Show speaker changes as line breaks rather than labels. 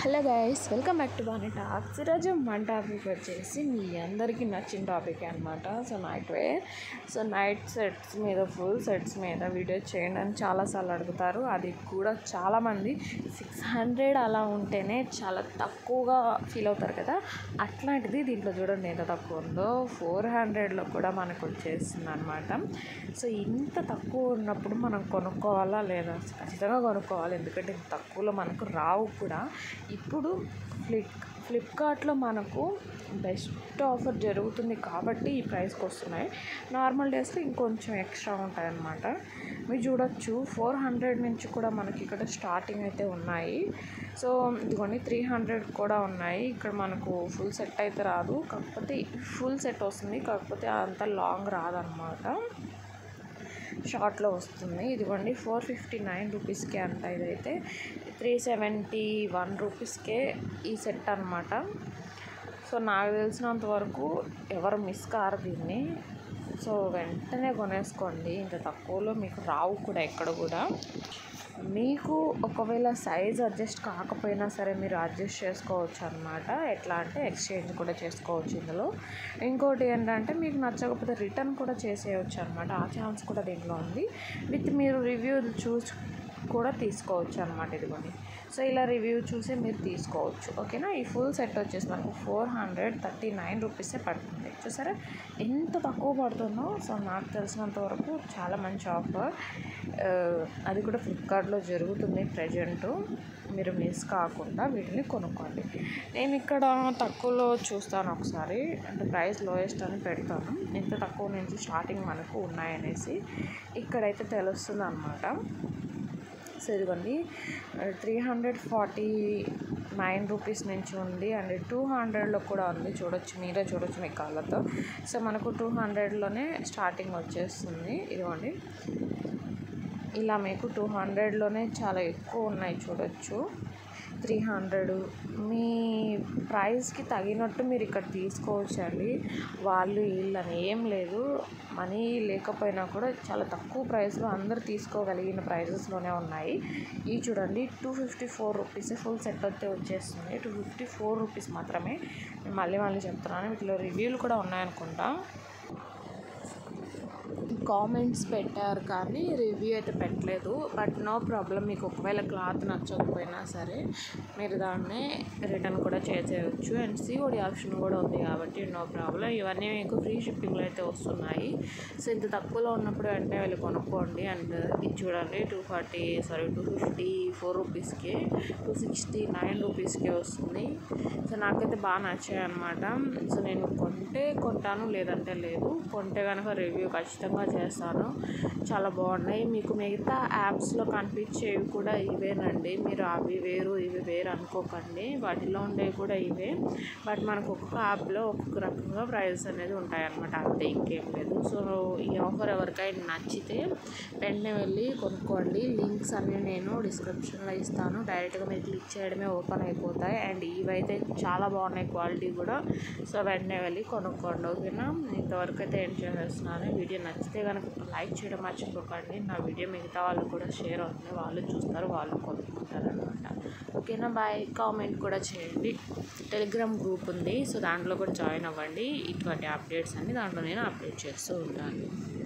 hello guys welcome back to Bani talks ఈరోజు మన topic వచ్చేసి మీ అందరికీ నచ్చిన టాపిక్ అనమాట so night wear so night sets మీద ఫుల్ సెట్స్ మీద వీడియో చేయండి అని చాలాసార్లు అడుగుతారు అది కూడా చాలామంది సిక్స్ హండ్రెడ్ అలా ఉంటేనే చాలా తక్కువగా ఫీల్ అవుతారు కదా అట్లాంటిది దీంట్లో చూడండి ఎంత తక్కువ ఉందో ఫోర్ హండ్రెడ్లో కూడా మనకు వచ్చేస్తుంది అనమాట సో ఇంత తక్కువ ఉన్నప్పుడు మనం కొనుక్కోవాలా లేదా ఖచ్చితంగా కొనుక్కోవాలి ఎందుకంటే ఇంత తక్కువలో మనకు రావు కూడా ఇప్పుడు ఫ్లిప్ ఫ్లిప్కార్ట్లో మనకు బెస్ట్ ఆఫర్ జరుగుతుంది కాబట్టి ఈ ప్రైస్కి వస్తున్నాయి నార్మల్ డేస్లో ఇంకొంచెం ఎక్స్ట్రా ఉంటాయన్నమాట మీరు చూడొచ్చు ఫోర్ హండ్రెడ్ నుంచి కూడా మనకి ఇక్కడ స్టార్టింగ్ అయితే ఉన్నాయి సో ఇదిగోండి త్రీ హండ్రెడ్ కూడా ఉన్నాయి ఇక్కడ మనకు ఫుల్ సెట్ అయితే రాదు కాకపోతే ఫుల్ సెట్ వస్తుంది కాకపోతే అంత లాంగ్ రాదనమాట షార్ట్లో వస్తుంది ఇదిగోండి ఫోర్ ఫిఫ్టీ నైన్ రూపీస్కే అంట ఇదైతే త్రీ సెవెంటీ వన్ రూపీస్కే ఈ సెట్ అనమాట సో నాకు తెలిసినంత వరకు ఎవరు మిస్ కారు దీన్ని సో వెంటనే కొనేసుకోండి ఇంత తక్కువలో మీకు రావు కూడా ఎక్కడ కూడా మీకు ఒకవేళ సైజ్ అడ్జస్ట్ కాకపోయినా సరే మీరు అడ్జస్ట్ చేసుకోవచ్చు అనమాట ఎట్లా అంటే ఎక్స్చేంజ్ కూడా చేసుకోవచ్చు ఇందులో ఇంకోటి ఏంటంటే మీకు నచ్చకపోతే రిటర్న్ కూడా చేసేయచ్చు అనమాట ఆ ఛాన్స్ కూడా దీంట్లో ఉంది విత్ మీరు రివ్యూ చూసి కూడా తీసుకోవచ్చు అనమాట ఇదిగోండి సో ఇలా రివ్యూ చూసి మీరు తీసుకోవచ్చు ఓకేనా ఈ ఫుల్ సెట్ వచ్చేసి మనకు ఫోర్ హండ్రెడ్ థర్టీ నైన్ రూపీసే పడుతుంది చూసారా ఎంత తక్కువ పడుతుందో సో నాకు తెలిసినంత వరకు చాలా మంచి ఆఫర్ అది కూడా ఫ్లిప్కార్ట్లో జరుగుతుంది ప్రజెంట్ మీరు మిస్ కాకుండా వీటిని కొనుక్కోండి నేను ఇక్కడ తక్కువలో చూస్తాను ఒకసారి అంటే ప్రైస్ లోయెస్ట్ అని పెడతాను ఎంత తక్కువ నుంచి స్టార్టింగ్ మనకు ఉన్నాయనేసి ఇక్కడైతే తెలుస్తుంది అనమాట సో ఇదిగోండి three hundred forty nine rupees నుంచి ఉంది అండ్ టూ హండ్రెడ్లో కూడా ఉంది చూడొచ్చు మీరే చూడొచ్చు మీ కాళ్ళతో సో మనకు టూ హండ్రెడ్లోనే స్టార్టింగ్ వచ్చేస్తుంది ఇదిగోండి ఇలా మీకు టూ హండ్రెడ్లోనే చాలా ఎక్కువ ఉన్నాయి చూడొచ్చు త్రీ హండ్రెడ్ మీ ప్రైస్కి తగినట్టు మీరు ఇక్కడ తీసుకోవచ్చండి వాళ్ళు వీళ్ళని ఏం లేదు మనీ లేకపోయినా కూడా చాలా తక్కువ ప్రైస్లో అందరు తీసుకోగలిగిన ప్రైజెస్లోనే ఉన్నాయి ఇవి చూడండి two fifty four rupees full set అయితే వచ్చేస్తుంది టూ ఫిఫ్టీ ఫోర్ రూపీస్ మాత్రమే నేను మళ్ళీ మళ్ళీ చెప్తున్నాను వీటిలో రివ్యూలు కూడా ఉన్నాయనుకుంటా కామెంట్స్ పెట్టారు కానీ రివ్యూ అయితే పెట్టలేదు బట్ నో ప్రాబ్లం మీకు ఒకవేళ క్లాత్ నచ్చకపోయినా సరే మీరు దాన్ని రిటర్న్ కూడా చేసేయచ్చు అండ్ సిఓడి ఆప్షన్ కూడా ఉంది కాబట్టి నో ప్రాబ్లం ఇవన్నీ మీకు ఫ్రీ షిప్పింగ్లో అయితే వస్తున్నాయి సో ఇంత తక్కువలో ఉన్నప్పుడు వెంటనే వెళ్ళి కొనుక్కోండి అండ్ ఇది చూడండి two forty sorry two fifty four రూపీస్కి టూ సిక్స్టీ నైన్ రూపీస్కి వస్తుంది సో నాకైతే బాగా నచ్చాయి అనమాట సో నేను కొంటే కొంటాను లేదంటే లేదు కొంటే కనుక రివ్యూ ఖచ్చితంగా చేస్తాను చాలా బాగున్నాయి మీకు మిగతా యాప్స్లో కనిపించేవి కూడా ఇవేనండి మీరు అవి వేరు ఇవి వేరు అనుకోకండి వాటిలో ఉండేవి కూడా ఇవే బట్ మనకు ఒక్కొక్క యాప్లో ఒక్కొక్క రకంగా ప్రైజెస్ అనేది ఉంటాయన్నమాట అంతే ఇంకేం లేదు సో ఈ ఆఫర్ ఎవరికైనా నచ్చితే వెంటనే వెళ్ళి కొనుక్కోండి లింక్స్ అన్నీ నేను డిస్క్రిప్షన్లో ఇస్తాను డైరెక్ట్గా మీరు క్లిక్ చేయడమే ఓపెన్ అయిపోతాయి అండ్ ఇవైతే చాలా బాగున్నాయి క్వాలిటీ కూడా సో వెంటనే వెళ్ళి కొనుక్కోండి ఓకేనా ఇంతవరకు అయితే ఏం చేసేస్తున్నాను వీడియో నచ్చితే కనుక లైక్ చేయడం మర్చిపోకండి నా వీడియో మిగతా వాళ్ళు కూడా షేర్ అవుతుంది వాళ్ళు చూస్తారు వాళ్ళు కొనుక్కుంటారు అనమాట ఓకేనా బాయ్ కామెంట్ కూడా చేయండి టెలిగ్రామ్ గ్రూప్ ఉంది సో దాంట్లో కూడా జాయిన్ అవ్వండి ఇటువంటి అప్డేట్స్ అన్ని దాంట్లో నేను అప్డేట్ చేస్తూ ఉంటాను